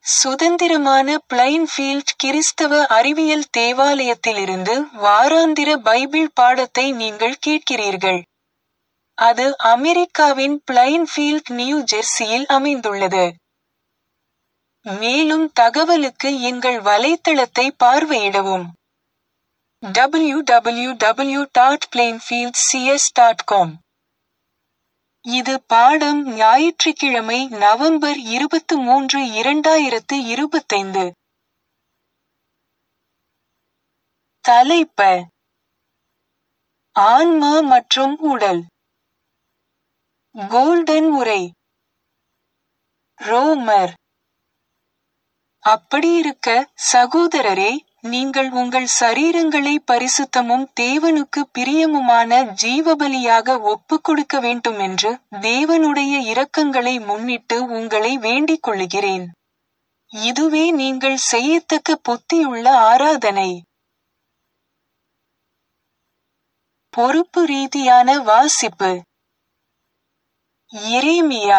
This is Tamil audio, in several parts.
சுதந்திரமான பிளைன்ஃபீல்ட் கிறிஸ்தவ அறிவியல் தேவாலயத்திலிருந்து வாராந்திர பைபிள் பாடத்தை நீங்கள் கேட்கிறீர்கள். அது அமெரிக்காவின் பிளைன்ஃபீல்ட் நியூ ஜெர்சியில் அமைந்துள்ளது. மேலும் தகவலுக்கு எங்கள் வலைத்தளத்தை பார்வையிடவும். www.plainfieldcs.com இது பாடம் ஞாயிற்றுக்கிழமை நவம்பர் இருபத்து மூன்று இரண்டாயிரத்து இருபத்தைந்து. தலைப்ப ஆன்மா மற்றும் உடல் கோல்டன் உரை ரோமர் அப்படியிருக்க சகோதரரே நீங்கள் உங்கள் சரீரங்களை பரிசுத்தமும் தேவனுக்கு பிரியமுமான ஜீவபலியாக ஒப்புக் கொடுக்க வேண்டுமென்று தேவனுடைய இரக்கங்களை முன்னிட்டு உங்களை வேண்டிக் கொள்ளுகிறேன். இதுவே நீங்கள் செய்யத்தக்க புத்தியுள்ள ஆராதனை. பொறுப்பு ரீதியான வாசிப்பு எரேமியா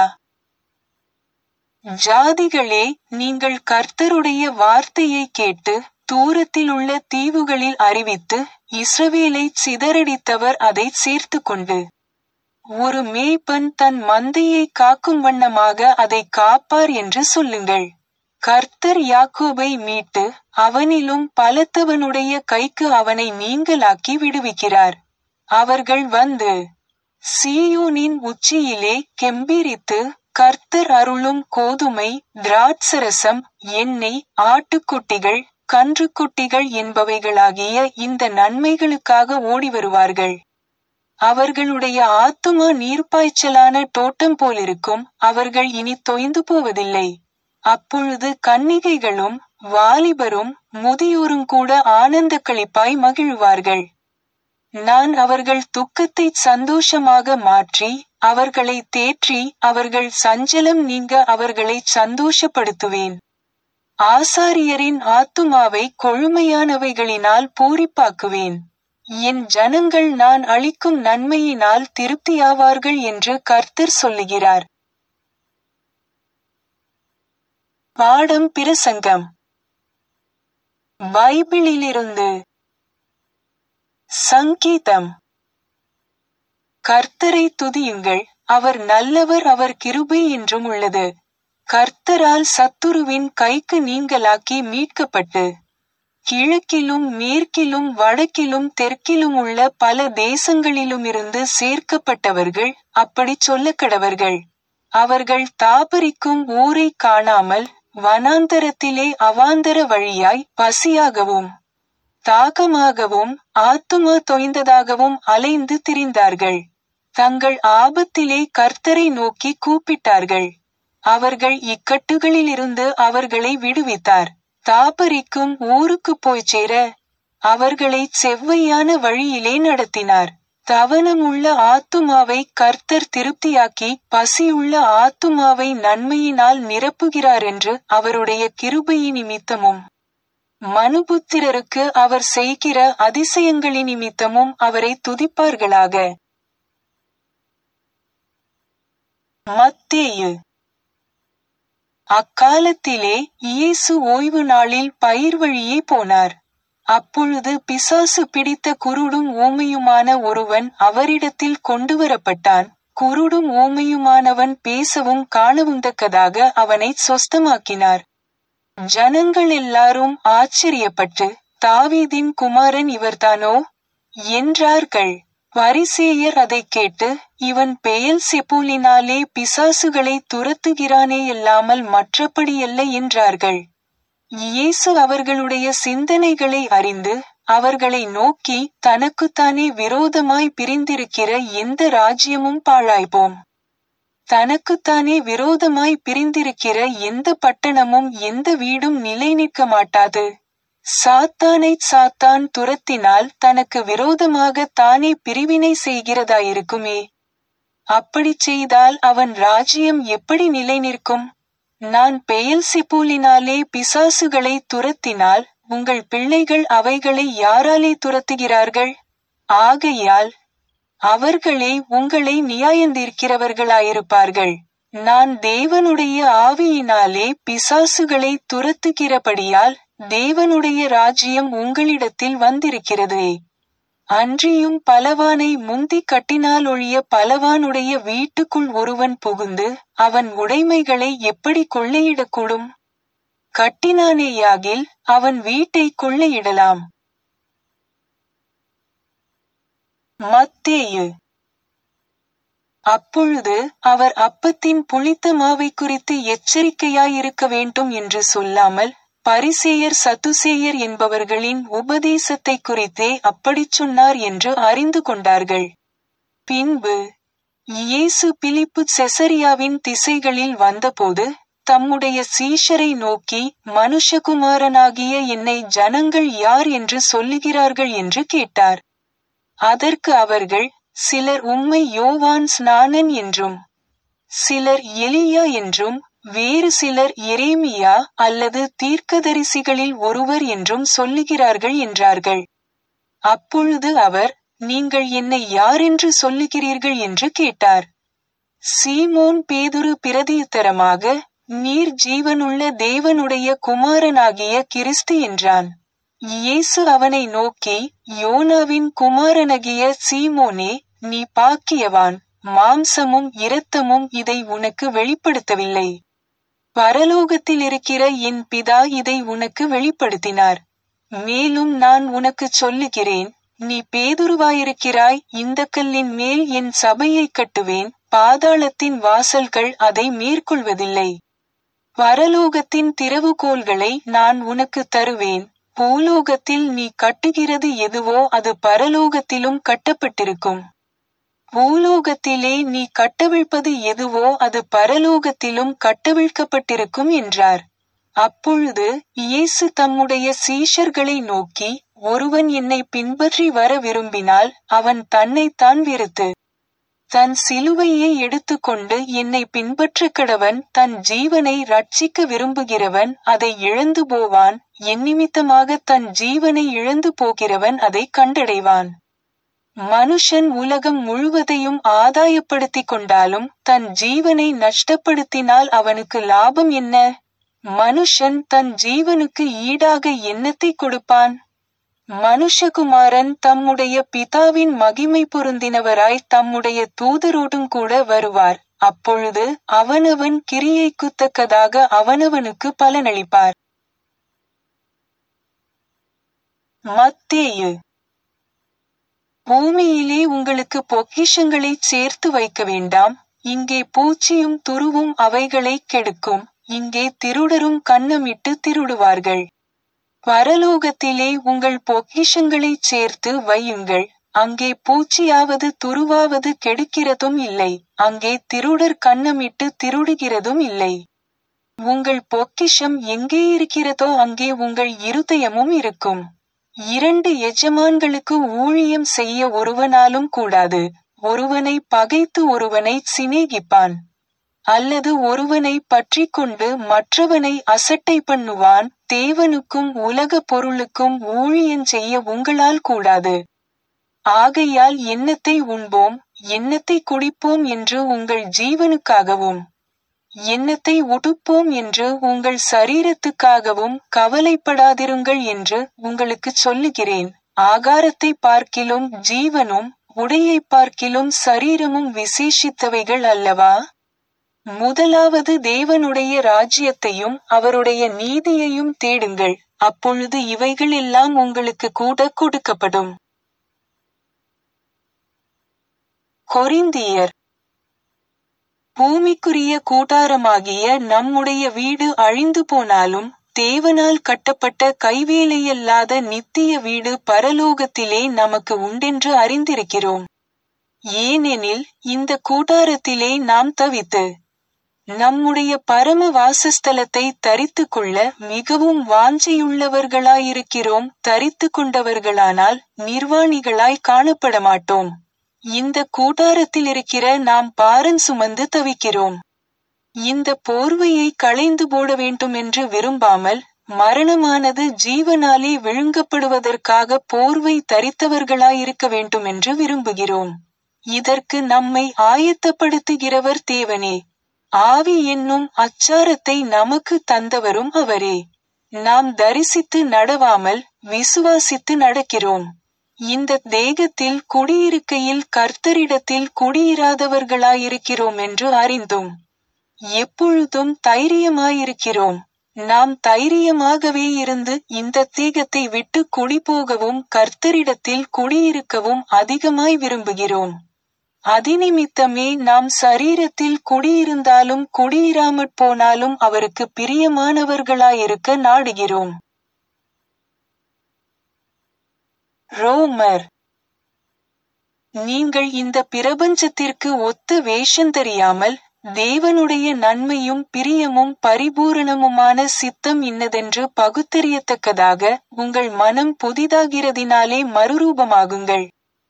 ஜாதிகளே நீங்கள் கர்த்தருடைய வார்த்தையை கேட்டு தூரத்திலுள்ள தீவுகளில் அறிவித்து இஸ்ரவேலைச் சிதறடித்தவர் அதைச் சேர்த்துக்கொண்டு ஒரு மேய்ப்பன் தன் மந்தையை காக்கும் வண்ணமாக அதைக் காப்பார் என்று சொல்லுங்கள் கர்த்தர் யாக்கோபை மீட்டு அவனிலும் பலத்தவனுடைய கைக்கு அவனை நீங்கலாக்கி விடுவிக்கிறார் அவர்கள் வந்து சீயோனின் உச்சியிலே கெம்பீரித்து கர்த்தர் அருளும் கோதுமை திராட்சரசம் எண்ணெய் ஆட்டுக்குட்டிகள் கன்றுக்குட்டிகள் என்பவைகளாகிய இந்த நன்மைகளுக்காக ஓடி வருவார்கள் அவர்களுடைய ஆத்துமா நீர்ப்பாய்ச்சலான தோட்டம் போலிருக்கும் அவர்கள் இனி தொய்ந்து போவதில்லை அப்பொழுது கன்னிகைகளும் வாலிபரும் முதியோரும் கூட ஆனந்த களிப்பாய் மகிழ்வார்கள் நான் அவர்கள் துக்கத்தை சந்தோஷமாக மாற்றி அவர்களை தேற்றி அவர்கள் சஞ்சலம் நீங்க அவர்களை சந்தோஷப்படுத்துவேன் ஆசாரியரின் ஆத்துமாவை கொழுமையானவைகளினால் பூரிப்பாக்குவேன் என் ஜனங்கள் நான் அளிக்கும் நன்மையினால் திருப்தியாவார்கள் என்று கர்த்தர் சொல்லுகிறார் பாடம் பிரசங்கம் பைபிளிலிருந்து சங்கீதம் கர்த்தரை துதியுங்கள் அவர் நல்லவர் அவர் கிருபை என்றும் உள்ளது கர்த்தரால் சத்துருவின் கைக்கு நீங்களாக்கி மீட்கப்பட்டு கிழக்கிலும் மேற்கிலும் வடக்கிலும் தெற்கிலும் உள்ள பல தேசங்களிலுமிருந்து சேர்க்கப்பட்டவர்கள் அப்படிச் சொல்லக்கடவர்கள் அவர்கள் தாபரிக்கும் ஊரை காணாமல் வனாந்தரத்திலே அவாந்தர வழியாய் பசியாகவும் தாகமாகவும் ஆத்துமா தொய்ந்ததாகவும் அலைந்து திரிந்தார்கள் தங்கள் ஆபத்திலே கர்த்தரை நோக்கி கூப்பிட்டார்கள் அவர்கள் இக்கட்டுகளிலிருந்து அவர்களை விடுவித்தார் தாபரிக்கும் ஊருக்கு போய்ச் சேர அவர்களை செவ்வையான வழியிலே நடத்தினார் தவனமுள்ள ஆத்துமாவை கர்த்தர் திருப்தியாக்கி பசியுள்ள ஆத்துமாவை நன்மையினால் நிரப்புகிறார் என்று அவருடைய கிருபையின் நிமித்தமும் மனுபுத்திரருக்கு அவர் செய்கிற அதிசயங்களின் நிமித்தமும் அவரை துதிப்பார்களாக மத்தேயு அக்காலத்திலே இயேசு ஓய்வு நாளில் பயிர் வழியே போனார் அப்பொழுது பிசாசு பிடித்த குருடும் ஊமையுமான ஒருவன் அவரிடத்தில் கொண்டுவரப்பட்டான் குருடும் ஊமையுமானவன் பேசவும் காணவுந்தக்கதாக அவனை சொஸ்தமாக்கினார் ஜனங்கள் எல்லாரும் ஆச்சரியப்பட்டு தாவீதின் குமாரன் இவர்தானோ என்றார்கள் பரிசேயர் அதைக் கேட்டு இவன் பெயல் செப்பூலினாலே பிசாசுகளை துரத்துகிறானே இல்லாமல் மற்றபடியல்ல என்றார்கள் இயேசு அவர்களுடைய சிந்தனைகளை அறிந்து அவர்களை நோக்கி தனக்குத்தானே விரோதமாய் பிரிந்திருக்கிற எந்த ராஜ்யமும் பாழாய்போம் தனக்குத்தானே விரோதமாய் பிரிந்திருக்கிற எந்த பட்டணமும் எந்த வீடும் நிலை நிற்க மாட்டாது சாத்தானை சாத்தான் துரத்தினால் தனக்கு விரோதமாக தானே பிரிவினை செய்கிறதாயிருக்குமே அப்படிச் செய்தால் அவன் ராஜ்யம் எப்படி நிலை நிற்கும் நான் பெயல் சிப்பூலினாலே பிசாசுகளை துரத்தினால் உங்கள் பிள்ளைகள் அவைகளை யாராலே துரத்துகிறார்கள் ஆகையால் அவர்களே உங்களை நியாயந்தீர்க்கிறவர்களாயிருப்பார்கள் நான் தேவனுடைய ஆவியினாலே பிசாசுகளை துரத்துகிறபடியால் தேவனுடைய ராஜ்யம் உங்களிடத்தில் வந்திருக்கிறதே அன்றியும் பலவானை முந்தி கட்டினால் ஒழிய பலவானுடைய வீட்டுக்குள் ஒருவன் புகுந்து அவன் உடைமைகளை எப்படி கொள்ளையிடக்கூடும் கட்டினானேயாகில் அவன் வீட்டை கொள்ளையிடலாம் மத்தேயு அப்பொழுது அவர் அப்பத்தின் புளித்த மாவை குறித்து எச்சரிக்கையாயிருக்க வேண்டும் என்று சொல்லாமல் பரிசேயர் சத்துசேயர் என்பவர்களின் உபதேசத்தை குறித்தே அப்படிச் சொன்னார் என்று அறிந்து கொண்டார்கள் பின்பு இயேசு பிலிப்பு செசரியாவின் திசைகளில் வந்தபோது தம்முடைய சீஷரை நோக்கி மனுஷகுமாரனாகிய என்னை ஜனங்கள் யார் என்று சொல்லுகிறார்கள் என்று கேட்டார் அதற்கு அவர்கள் சிலர் உம்மை யோவான் ஸ்நானன் என்றும் சிலர் எலியா என்றும் வேறு சிலர் எரேமியா அல்லது தீர்க்கதரிசிகளில் ஒருவர் என்றும் சொல்லுகிறார்கள் என்றார்கள் அப்பொழுது அவர் நீங்கள் என்னை யாரென்று சொல்லுகிறீர்கள் என்று கேட்டார் சீமோன் பேதுரு பிரதியுத்தரமாக நீர் ஜீவனுள்ள தேவனுடைய குமாரனாகிய கிறிஸ்து என்றான் இயேசு அவனை நோக்கி யோனாவின் குமாரனாகிய சீமோனே நீ பாக்கியவான் மாம்சமும் இரத்தமும் இதை உனக்கு வெளிப்படுத்தவில்லை பரலோகத்தில் இருக்கிற என் பிதா இதை உனக்கு வெளிப்படுத்தினார் மேலும் நான் உனக்குச் சொல்லுகிறேன் நீ பேதுருவாயிருக்கிறாய் இந்த கல்லின் மேல் என் சபையை கட்டுவேன் பாதாளத்தின் வாசல்கள் அதை மேற்கொள்வதில்லை பரலோகத்தின் திறவுகோல்களை நான் உனக்கு தருவேன் பூலோகத்தில் நீ கட்டுகிறது எதுவோ அது பரலோகத்திலும் கட்டப்பட்டிருக்கும் பூலோகத்திலே நீ கட்டவிழ்ப்பது எதுவோ அது பரலோகத்திலும் கட்டவிழ்க்கப்பட்டிருக்கும் என்றார் அப்பொழுது இயேசு தம்முடைய சீஷர்களை நோக்கி ஒருவன் என்னை பின்பற்றி வர விரும்பினால் அவன் தன்னைத்தான் வெறுத்து தன் சிலுவையை எடுத்துக்கொண்டு என்னை பின்பற்ற கடவன் தன் ஜீவனை ரட்சிக்க விரும்புகிறவன் அதை இழந்து போவான் என் நிமித்தமாக தன் ஜீவனை இழந்து போகிறவன் அதை கண்டடைவான் மனுஷன் உலகம் முழுவதையும் ஆதாயப்படுத்திக் கொண்டாலும் தன் ஜீவனை நஷ்டப்படுத்தினால் அவனுக்கு லாபம் என்ன மனுஷன் தன் ஜீவனுக்கு ஈடாக என்னத்தை கொடுப்பான் மனுஷகுமாரன் தம்முடைய பிதாவின் மகிமை பொருந்தினவராய் தம்முடைய தூதரோடும் கூட வருவார் அப்பொழுது அவனவன் கிரியைக்குத்தக்கதாக அவனவனுக்கு பலனளிப்பார் மத்தேயு பூமியிலே உங்களுக்கு பொக்கிஷங்களை சேர்த்து வைக்க வேண்டாம் இங்கே பூச்சியும் துருவும் அவைகளை கெடுக்கும் இங்கே திருடரும் கன்னமிட்டு திருடுவார்கள் பரலோகத்திலே உங்கள் பொக்கிஷங்களை சேர்த்து வையுங்கள் அங்கே பூச்சியாவது துருவாவது கெடுக்கிறதும் இல்லை அங்கே திருடர் கன்னமிட்டு திருடுகிறதும் இல்லை உங்கள் பொக்கிஷம் எங்கே இருக்கிறதோ அங்கே உங்கள் இருதயமும் இருக்கும் இரண்டு எஜமான்களுக்கு ஊழியம் செய்ய ஒருவனாலும் கூடாது ஒருவனை பகைத்து ஒருவனை சிநேகிப்பான் அல்லது ஒருவனை பற்றி கொண்டு மற்றவனை அசட்டை பண்ணுவான் தேவனுக்கும் உலக பொருளுக்கும் ஊழியம் செய்ய உங்களால் கூடாது ஆகையால் எண்ணத்தை உண்போம் எண்ணத்தை குடிப்போம் என்று உங்கள் ஜீவனுக்காகவும் எண்ணத்தை உடுப்போம் என்று உங்கள் சரீரத்துக்காகவும் கவலைப்படாதிருங்கள் என்று உங்களுக்கு சொல்லுகிறேன் ஆகாரத்தை பார்க்கிலும் ஜீவனும் உடையை பார்க்கிலும் சரீரமும் விசேஷித்தவைகள் அல்லவா முதலாவது தேவனுடைய ராஜ்யத்தையும் அவருடைய நீதியையும் தேடுங்கள் அப்பொழுது இவைகள் எல்லாம் உங்களுக்கு கூட கொடுக்கப்படும் கொரிந்தியர் பூமிக்குரிய கூட்டாரமாகிய நம்முடைய வீடு அழிந்து போனாலும் தேவனால் கட்டப்பட்ட கைவேலையல்லாத நித்திய வீடு பரலோகத்திலே நமக்கு உண்டென்று அறிந்திருக்கிறோம் ஏனெனில் இந்த கூட்டாரத்திலே நாம் தவித்து நம்முடைய பரம வாசஸ்தலத்தை தரித்து கொள்ள மிகவும் வாஞ்சையுள்ளவர்களாயிருக்கிறோம் தரித்து கொண்டவர்களானால் நிர்வாணிகளாய் காணப்பட மாட்டோம் இந்த கூட்டாரத்தில் இருக்கிற நாம் பாரன் சுமந்து தவிக்கிறோம் இந்த போர்வையை களைந்து போட வேண்டும் என்று விரும்பாமல் மரணமானது ஜீவனாலே விழுங்கப்படுவதற்காக போர்வை தரித்தவர்களாயிருக்க வேண்டும் என்று விரும்புகிறோம் இதற்கு நம்மை ஆயத்தப்படுத்துகிறவர் தேவனே ஆவி என்னும் அச்சாரத்தை நமக்கு தந்தவரும் அவரே நாம் தரிசித்து நடவாமல் விசுவாசித்து நடக்கிறோம் இந்த தேகத்தில் குடியிருக்கையில் கர்த்தரிடத்தில் குடியிராதவர்களாயிருக்கிறோம் என்று அறிந்தும் எப்பொழுதும் தைரியமாயிருக்கிறோம் நாம் தைரியமாகவே இருந்து இந்த தேகத்தை விட்டு குடிபோகவும் கர்த்தரிடத்தில் குடியிருக்கவும் அதிகமாய் விரும்புகிறோம் அதிநிமித்தமே நாம் சரீரத்தில் குடியிருந்தாலும் குடியிராமற் போனாலும் அவருக்கு பிரியமானவர்களாயிருக்க நாடுகிறோம் ரோமர் நீங்கள் இந்த பிரபஞ்சத்திற்கு ஒத்த வேஷந்தெரியாமல் தேவனுடைய நன்மையும் பிரியமும் பரிபூரணமுமான சித்தம் இன்னதென்று பகுத்தறியத்தக்கதாக உங்கள் மனம் புதிதாகிறதினாலே மறுரூபமாகுங்கள்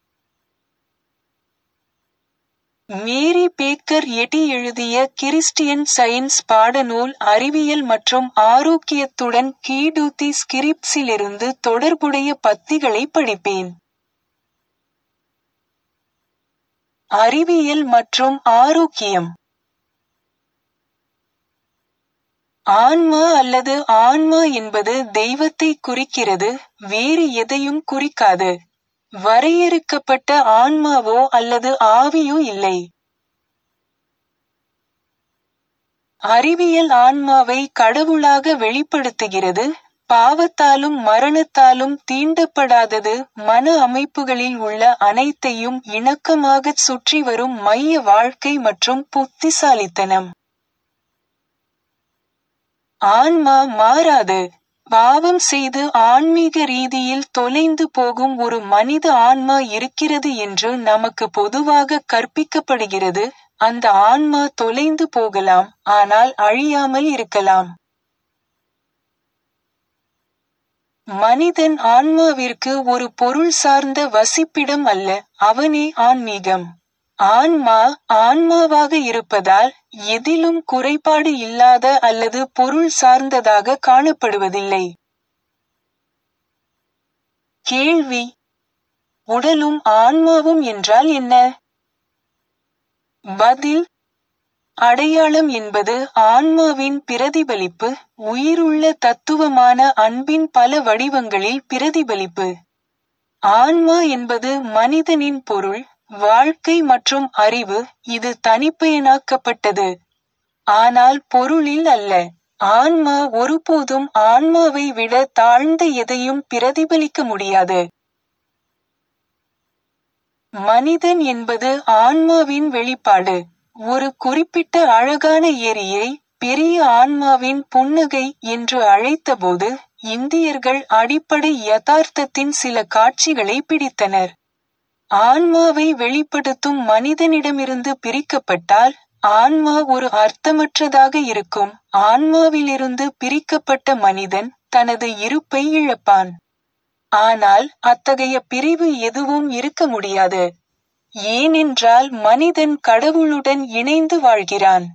மேரி பேக்கர் எட்டி எழுதிய கிறிஸ்டியன் சயின்ஸ் பாடநூல் அறிவியல் மற்றும் ஆரோக்கியத்துடன் கீடூத்தி ஸ்கிரிப்ஸிலிருந்து தொடர்புடைய பத்திகளை படிப்பேன் அறிவியல் மற்றும் ஆரோக்கியம் ஆன்மா அல்லது ஆன்மா என்பது தெய்வத்தை குறிக்கிறது வேறு எதையும் குறிக்காது வரையறுக்கப்பட்ட ஆன்மாவோ அல்லது ஆவியோ இல்லை அறிவியல் ஆன்மாவை கடவுளாக வெளிப்படுத்துகிறது பாவத்தாலும் மரணத்தாலும் தீண்டப்படாதது மன அமைப்புகளில் உள்ள அனைத்தையும் இணக்கமாகச் சுற்றி வரும் மைய வாழ்க்கை மற்றும் புத்திசாலித்தனம் ஆன்மா மாறாது பாவம் செய்து ஆன்மீக ரீதியில் தொலைந்து போகும் ஒரு மனித ஆன்மா இருக்கிறது என்று நமக்கு பொதுவாக கற்பிக்கப்படுகிறது அந்த ஆன்மா தொலைந்து போகலாம் ஆனால் அழியாமல் இருக்கலாம் மனிதன் ஆன்மாவிற்கு ஒரு பொருள் சார்ந்த வசிப்பிடம் அல்ல அவனே ஆன்மீகம் ஆன்மா ஆன்மாவாக இருப்பதால் எதிலும் குறைபாடு இல்லாத அல்லது பொருள் சார்ந்ததாக காணப்படுவதில்லை கேள்வி உடலும் ஆன்மாவும் என்றால் என்ன பதில் அடையாளம் என்பது ஆன்மாவின் பிரதிபலிப்பு உயிருள்ள தத்துவமான அன்பின் பல வடிவங்களில் பிரதிபலிப்பு ஆன்மா என்பது மனிதனின் பொருள் வாழ்க்கை மற்றும் அறிவு இது தனிப்பயனாக்கப்பட்டது ஆனால் பொருளில் அல்ல ஆன்மா ஒருபோதும் ஆன்மாவை விட தாழ்ந்த எதையும் பிரதிபலிக்க முடியாது மனிதன் என்பது ஆன்மாவின் வெளிப்பாடு ஒரு குறிப்பிட்ட அழகான ஏரியை பெரிய ஆன்மாவின் புன்னகை என்று அழைத்தபோது இந்தியர்கள் அடிப்படை யதார்த்தத்தின் சில காட்சிகளை பிடித்தனர் ஆன்மாவை வெளிப்படுத்தும் மனிதனிடமிருந்து பிரிக்கப்பட்டால் ஆன்மா ஒரு அர்த்தமற்றதாக இருக்கும் ஆன்மாவிலிருந்து பிரிக்கப்பட்ட மனிதன் தனது இருப்பை இழப்பான் ஆனால் அத்தகைய பிரிவு எதுவும் இருக்க முடியாது ஏனென்றால் மனிதன் கடவுளுடன் இணைந்து வாழ்கிறான்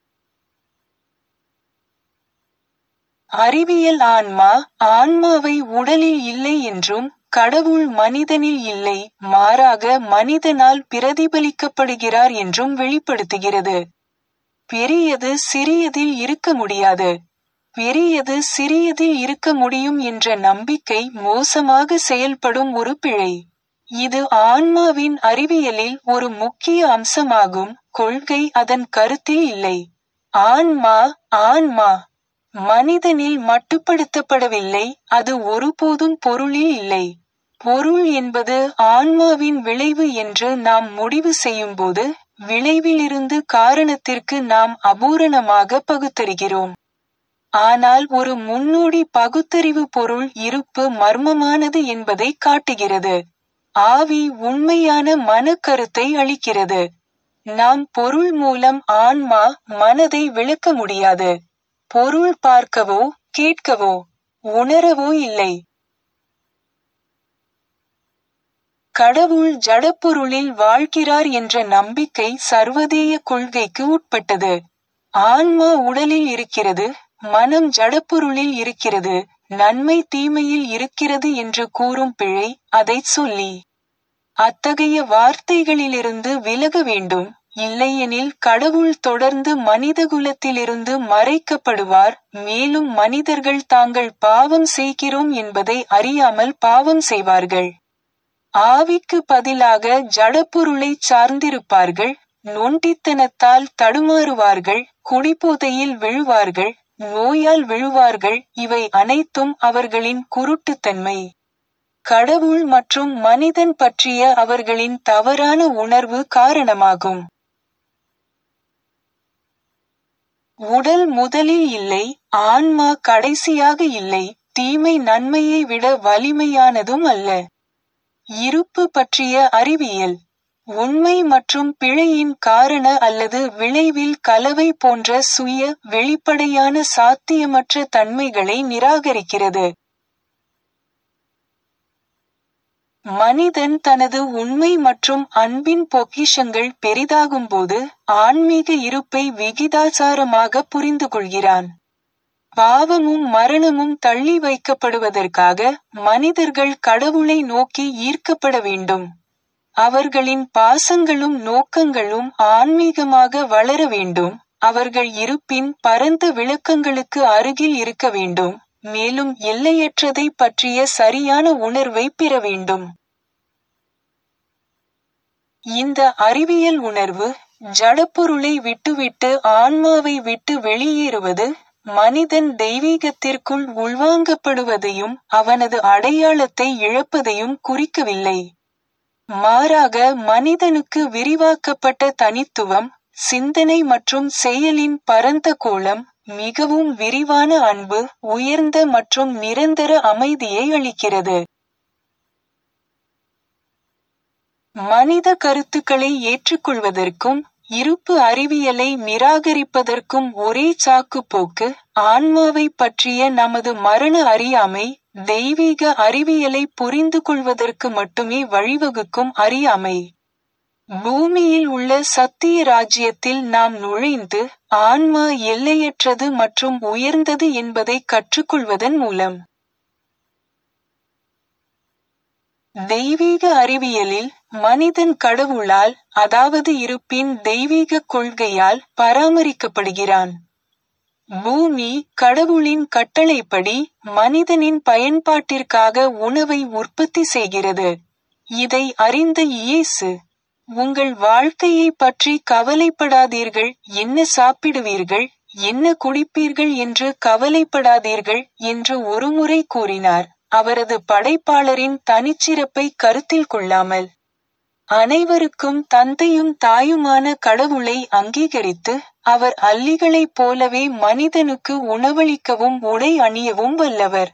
அறிவியல் ஆன்மா ஆன்மாவை உடலில் இல்லை என்றும் கடவுள் மனிதனில் இல்லை மாறாக மனிதனால் பிரதிபலிக்கப்படுகிறார் என்றும் வெளிப்படுத்துகிறது பெரியது சிறியதில் இருக்க முடியாது பெரியது சிறியதில் இருக்க முடியும் என்ற நம்பிக்கை மோசமாக செயல்படும் ஒரு பிழை இது ஆன்மாவின் அறிவியலில் ஒரு முக்கிய அம்சமாகும் கொள்கை அதன் கருத்தில் இல்லை ஆன்மா ஆன்மா மனிதனில் மட்டுப்படுத்தப்படவில்லை அது ஒருபோதும் பொருளில் இல்லை பொருள் என்பது ஆன்மாவின் விளைவு என்று நாம் முடிவு செய்யும்போது விளைவிலிருந்து காரணத்திற்கு நாம் அபூரணமாக பகுத்தறிகிறோம் ஆனால் ஒரு முன்னோடி பகுத்தறிவு பொருள் இருப்பு மர்மமானது என்பதை காட்டுகிறது ஆவி உண்மையான மனக்கருத்தை அளிக்கிறது நாம் பொருள் மூலம் ஆன்மா மனதை விளக்க முடியாது பொருள் பார்க்கவோ கேட்கவோ உணரவோ இல்லை கடவுள் ஜடப்பொருளில் வாழ்கிறார் என்ற நம்பிக்கை சர்வதேய கொள்கைக்கு உட்பட்டது ஆன்மா உடலில் இருக்கிறது மனம் ஜடப்பொருளில் இருக்கிறது நன்மை தீமையில் இருக்கிறது என்று கூறும் பிழை அதைச் சொல்லி அத்தகைய வார்த்தைகளிலிருந்து விலக வேண்டும் இல்லையெனில் கடவுள் தொடர்ந்து மனிதகுலத்திலிருந்து மறைக்கப்படுவார் மேலும் மனிதர்கள் தாங்கள் பாவம் செய்கிறோம் என்பதை அறியாமல் பாவம் செய்வார்கள் ஆவிக்கு பதிலாக ஜடப்பொருளைச் சார்ந்திருப்பார்கள் நொண்டித்தனத்தால் தடுமாறுவார்கள் குடிபோதையில் விழுவார்கள் நோயால் விழுவார்கள் இவை அனைத்தும் அவர்களின் குருட்டுத்தன்மை கடவுள் மற்றும் மனிதன் பற்றிய அவர்களின் தவறான உணர்வு காரணமாகும் உடல் முதலில் இல்லை ஆன்மா கடைசியாக இல்லை தீமை நன்மையை விட வலிமையானதும் அல்ல இருப்பு பற்றிய அறிவியல் உண்மை மற்றும் பிழையின் காரண அல்லது விளைவில் கலவை போன்ற சுய வெளிப்படையான சாத்தியமற்ற தன்மைகளை நிராகரிக்கிறது மனிதன் தனது உண்மை மற்றும் அன்பின் பொக்கிஷங்கள் பெரிதாகும்போது ஆன்மீக இருப்பை விகிதாசாரமாக புரிந்து கொள்கிறான் பாவமும் மரணமும் தள்ளி வைக்கப்படுவதற்காக மனிதர்கள் கடவுளை நோக்கி ஈர்க்கப்பட வேண்டும் அவர்களின் பாசங்களும் நோக்கங்களும் ஆன்மீகமாக வளர வேண்டும் அவர்கள் இருப்பின் பரந்த விளக்கங்களுக்கு அருகில் இருக்க வேண்டும் மேலும் எல்லையற்றதை பற்றிய சரியான உணர்வை பெற வேண்டும் இந்த அறிவியல் உணர்வு ஜடப்பொருளை விட்டுவிட்டு ஆன்மாவை விட்டு வெளியேறுவது மனிதன் தெய்வீகத்திற்குள் உள்வாங்கப்படுவதையும் அவனது அடையாளத்தை இழப்பதையும் குறிக்கவில்லை மாறாக மனிதனுக்கு விரிவாக்கப்பட்ட தனித்துவம் சிந்தனை மற்றும் செயலின் பரந்த கோலம் மிகவும் விரிவான அன்பு உயர்ந்த மற்றும் நிரந்தர அமைதியை அளிக்கிறது மனித கருத்துக்களை ஏற்றுக்கொள்வதற்கும் இருப்பு அறிவியலை நிராகரிப்பதற்கும் ஒரே சாக்குப்போக்கு ஆன்மாவை பற்றிய நமது மரண அறியாமை தெய்வீக அறிவியலை புரிந்து கொள்வதற்கு மட்டுமே வழிவகுக்கும் அறியாமை பூமியில் உள்ள சத்திய ராஜ்யத்தில் நாம் நுழைந்து ஆன்மா எல்லையற்றது மற்றும் உயர்ந்தது என்பதை கற்றுக்கொள்வதன் மூலம் தெய்வீக அறிவியலில் மனிதன் கடவுளால் அதாவது இருப்பின் தெய்வீக கொள்கையால் பராமரிக்கப்படுகிறான் பூமி கடவுளின் கட்டளைப்படி மனிதனின் பயன்பாட்டிற்காக உணவை உற்பத்தி செய்கிறது இதை அறிந்த இயேசு உங்கள் வாழ்க்கையை பற்றி கவலைப்படாதீர்கள் என்ன சாப்பிடுவீர்கள் என்ன குடிப்பீர்கள் என்று கவலைப்படாதீர்கள் என்று ஒருமுறை கூறினார் அவரது படைப்பாளரின் தனிச்சிறப்பை கருத்தில் கொள்ளாமல் அனைவருக்கும் தந்தையும் தாயுமான கடவுளை அங்கீகரித்து அவர் அல்லிகளைப் போலவே மனிதனுக்கு உணவளிக்கவும் உடை அணியவும் வல்லவர்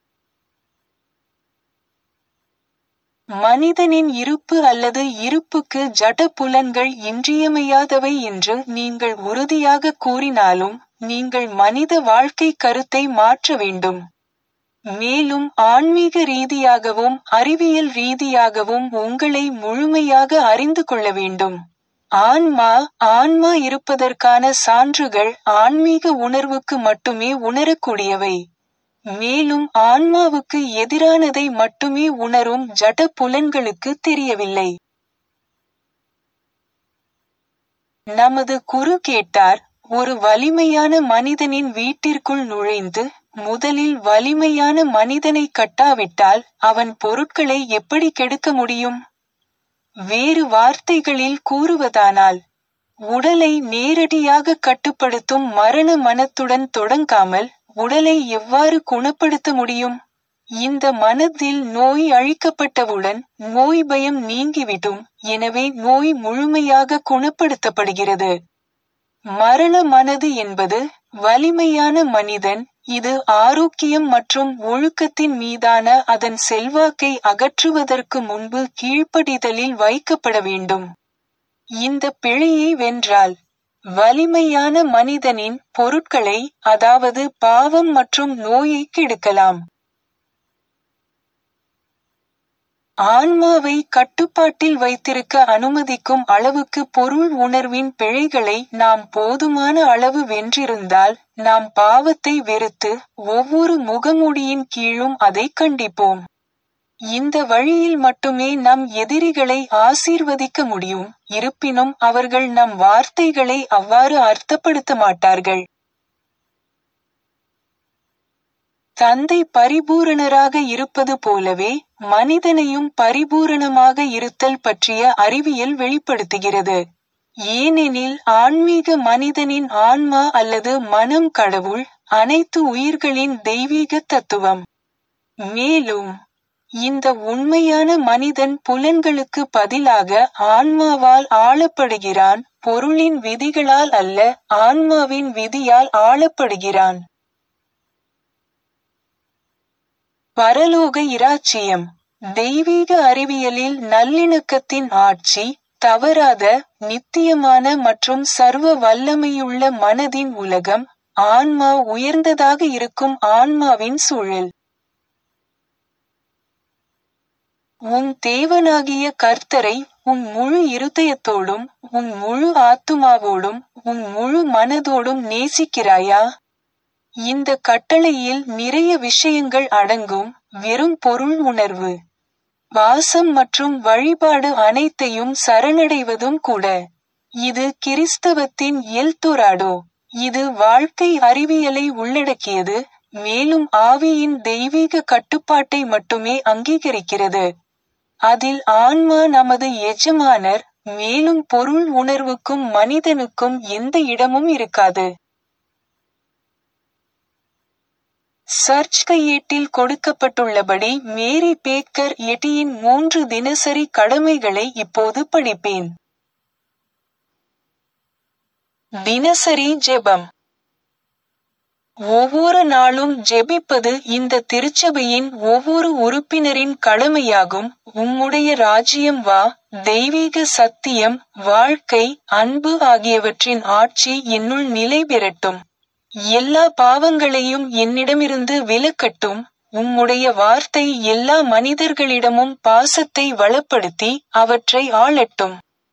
மனிதனின் இருப்பு அல்லது இருப்புக்கு ஜட புலன்கள் இன்றியமையாதவை என்று நீங்கள் உறுதியாக கூறினாலும் நீங்கள் மனித வாழ்க்கை கருத்தை மாற்ற வேண்டும் மேலும் ஆன்மீக ரீதியாகவும் அறிவியல் ரீதியாகவும் உங்களை முழுமையாக அறிந்து கொள்ள வேண்டும் ஆன்மா ஆன்மா இருப்பதற்கான சான்றுகள் ஆன்மீக உணர்வுக்கு மட்டுமே உணரக்கூடியவை மேலும் ஆன்மாவுக்கு எதிரானதை மட்டுமே உணரும் ஜட புலன்களுக்கு தெரியவில்லை நமது குரு கேட்டார் ஒரு வலிமையான மனிதனின் வீட்டிற்குள் நுழைந்து முதலில் வலிமையான மனிதனை கட்டாவிட்டால் அவன் பொருட்களை எப்படி கெடுக்க முடியும் வேறு வார்த்தைகளில் கூறுவதானால் உடலை நேரடியாக கட்டுப்படுத்தும் மரண மனத்துடன் தொடங்காமல் உடலை எவ்வாறு குணப்படுத்த முடியும் இந்த மனத்தில் நோய் அழிக்கப்பட்டவுடன் நோய் பயம் நீங்கிவிடும் எனவே நோய் முழுமையாக குணப்படுத்தப்படுகிறது மரண மனது என்பது வலிமையான மனிதன் இது ஆரோக்கியம் மற்றும் ஒழுக்கத்தின் மீதான அதன் செல்வாக்கை அகற்றுவதற்கு முன்பு கீழ்ப்படிதலில் வைக்கப்பட வேண்டும் இந்த பிழையை வென்றால் வலிமையான மனிதனின் பொருட்களை அதாவது பாவம் மற்றும் நோயை கெடுக்கலாம் ஆன்மாவை கட்டுப்பாட்டில் வைத்திருக்க அனுமதிக்கும் அளவுக்கு பொருள் உணர்வின் பிழைகளை நாம் போதுமான அளவு வென்றிருந்தால் நாம் பாவத்தை வெறுத்து ஒவ்வொரு முகமூடியின் கீழும் அதை கண்டிப்போம் இந்த வழியில் மட்டுமே நம் எதிரிகளை ஆசீர்வதிக்க முடியும் இருப்பினும் அவர்கள் நம் வார்த்தைகளை அவ்வாறு அர்த்தப்படுத்த மாட்டார்கள் தந்தை பரிபூரணராக இருப்பது போலவே மனிதனையும் பரிபூரணமாக இருத்தல் பற்றிய அறிவியல் வெளிப்படுத்துகிறது ஏனெனில் ஆன்மீக மனிதனின் ஆன்மா அல்லது மனம் கடவுள் அனைத்து உயிர்களின் தெய்வீக தத்துவம் மேலும் இந்த உண்மையான மனிதன் புலன்களுக்கு பதிலாக ஆன்மாவால் ஆளப்படுகிறான் பொருளின் விதிகளால் அல்ல ஆன்மாவின் விதியால் ஆளப்படுகிறான் பரலோக இராச்சியம் தெய்வீக அறிவியலில் நல்லிணக்கத்தின் ஆட்சி தவறாத நித்தியமான மற்றும் சர்வ வல்லமையுள்ள மனதின் உலகம் ஆன்மா உயர்ந்ததாக இருக்கும் ஆன்மாவின் சூழல் உன் தேவனாகிய கர்த்தரை உன் முழு இருதயத்தோடும் உன் முழு ஆத்துமாவோடும் உன் முழு மனதோடும் நேசிக்கிறாயா இந்த கட்டளையில் நிறைய விஷயங்கள் அடங்கும் வெறும் பொருள் உணர்வு வாசம் மற்றும் வழிபாடு அனைத்தையும் சரணடைவதும் கூட இது கிறிஸ்தவத்தின் எல்தோராடோ இது வாழ்க்கை அறிவியலை உள்ளடக்கியது மேலும் ஆவியின் தெய்வீக கட்டுப்பாட்டை மட்டுமே அங்கீகரிக்கிறது அதில் ஆன்மா நமது எஜமானர் மேலும் பொருள் உணர்வுக்கும் மனிதனுக்கும் எந்த இடமும் இருக்காது சர்ச் கையேட்டில் கொடுக்கப்பட்டுள்ளபடி மேரி பேக்கர் எட்டியின் மூன்று தினசரி கடமைகளை இப்போது படிப்பேன் தினசரி ஜெபம் ஒவ்வொரு நாளும் ஜெபிப்பது இந்த திருச்சபையின் ஒவ்வொரு உறுப்பினரின் கடமையாகும் உம்முடைய ராஜ்யம் வா தெய்வீக சத்தியம் வாழ்க்கை அன்பு ஆகியவற்றின் ஆட்சி என்னுள் நிலை பெறட்டும் எல்லா பாவங்களையும் என்னிடமிருந்து விலக்கட்டும் உம்முடைய வார்த்தை எல்லா மனிதர்களிடமும் பாசத்தை வளப்படுத்தி அவற்றை ஆளட்டும்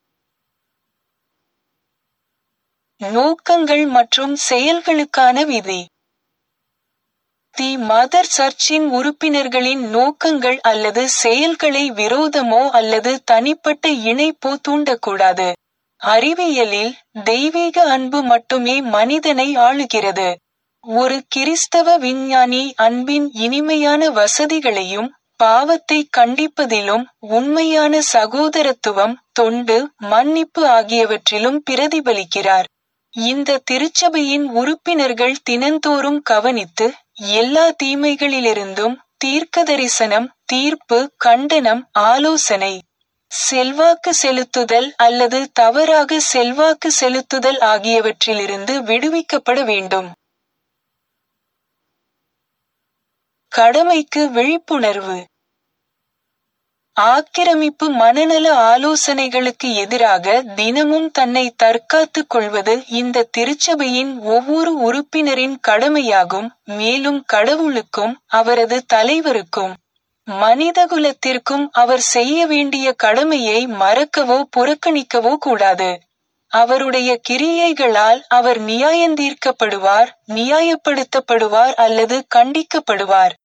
நோக்கங்கள் மற்றும் செயல்களுக்கான விதி தி மதர் சர்ச்சின் உறுப்பினர்களின் நோக்கங்கள் அல்லது செயல்களை விரோதமோ அல்லது தனிப்பட்ட இணைப்போ தூண்டக்கூடாது அறிவியலில் தெய்வீக அன்பு மட்டுமே மனிதனை ஆளுகிறது ஒரு கிறிஸ்தவ விஞ்ஞானி அன்பின் இனிமையான வசதிகளையும் பாவத்தை கண்டிப்பதிலும் உண்மையான சகோதரத்துவம் தொண்டு மன்னிப்பு ஆகியவற்றிலும் பிரதிபலிக்கிறார் இந்த திருச்சபையின் உறுப்பினர்கள் தினந்தோறும் கவனித்து எல்லா தீமைகளிலிருந்தும் தீர்க்கதரிசனம் தீர்ப்பு கண்டனம் ஆலோசனை செல்வாக்கு செலுத்துதல் அல்லது தவறாக செல்வாக்கு செலுத்துதல் ஆகியவற்றிலிருந்து விடுவிக்கப்பட வேண்டும் கடமைக்கு விழிப்புணர்வு ஆக்கிரமிப்பு மனநல ஆலோசனைகளுக்கு எதிராக தினமும் தன்னை தற்காத்துக் கொள்வது இந்த திருச்சபையின் ஒவ்வொரு உறுப்பினரின் கடமையாகும் மேலும் கடவுளுக்கும் அவரது தலைவருக்கும் மனிதகுலத்திற்கும் அவர் செய்ய வேண்டிய கடமையை மறக்கவோ புறக்கணிக்கவோ கூடாது அவருடைய கிரியைகளால் அவர் நியாயந்தீர்க்கப்படுவார் நியாயப்படுத்தப்படுவார் அல்லது கண்டிக்கப்படுவார்